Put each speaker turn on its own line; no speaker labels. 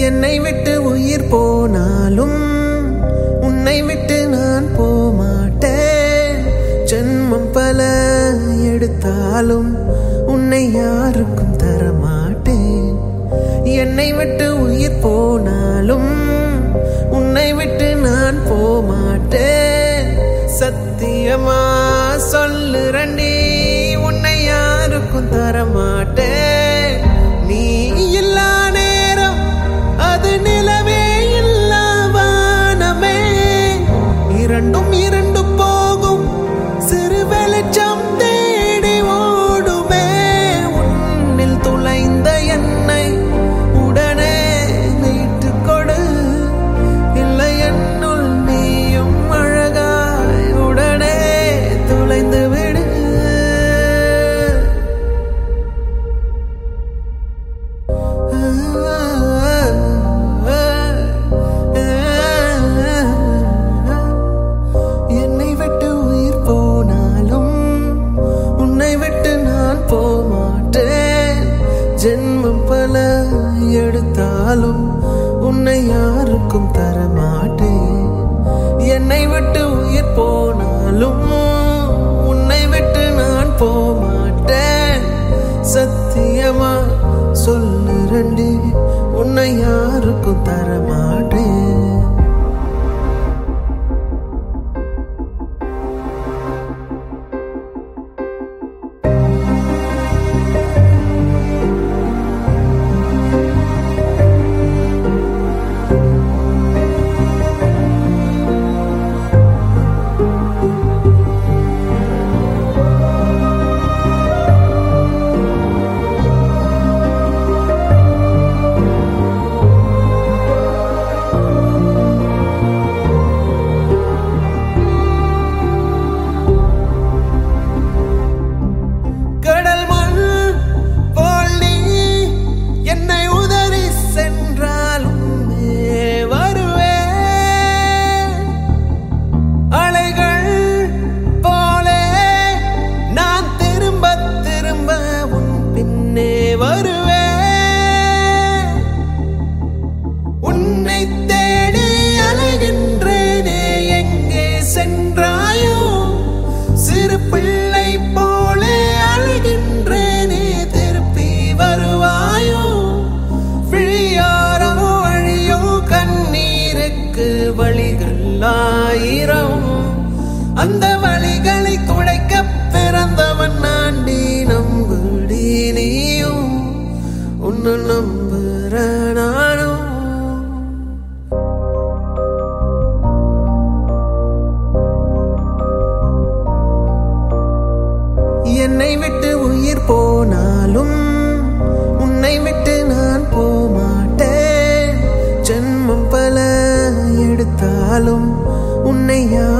என்னை விட்டு உயிர் போனாலும் உன்னை விட்டு நான் போமாட்டேன் ஜென்மம் பல எடுத்தாலும் உன்னை யாருக்கும் தரமாட்டேன் என்னை விட்டு உயிர் போனாலும் உன்னை விட்டு நான் போமாட்டேன் சத்தியமா சொல்லுறண்டி உன்னை யாருக்கும் தரமாட்டேன் நீ இல்லா நேரம் அது நிலவே இல்லா வானமே இரண்டும் இரண்டு போகும் சிறு வெளிச்சம் தேடி ஓடுமே உன்னில் துளைந்த என்னை உடனே மீட்டுக் கொடு இல்லை என்னுள் நீயும் அழகாய் உடனே துளைந்து விடு என்னை விட்டு உயிர் போனாலும் உன்னை விட்டு நான் போமாட்டேன் ஜென்மம் பல எடுத்தாலும் உன்னை யாருக்கும் தரமாட்டேன் என்னை விட்டு உயிர் போனாலும் உன்னை விட்டு நான் போமாட்டேன் சத்தியமா சொல்லுறண்டி உன்னை யாருக்கும் தரமாட்டேன் கடல் மண் போல் நீ என்னை உதறி சென்றாலும் வருவே அலைகள் போலே நான் திரும்ப திரும்ப உன் பின்னே வருவே உன்னை தேடி அலைகின்றேனே எங்கே சென்றாயோ சிறு பிள்ளை போலே அழுகின்றேனே திருப்பி வருவாயோ விழியாரோ வழியோ கண்ணீருக்கு வழிகள் ஆயிரம் அந்த வழிகளை துடைக்க பிறந்தவன் நாண்டி நம்புடி நீயும் உன்னை நம்புற நானும் என்னை விட்டு உயிர் போனாலும் உன்னை விட்டு நான் போமாட்டேன் ஜென்மம் பல எடுத்தாலும் உன்னை யார்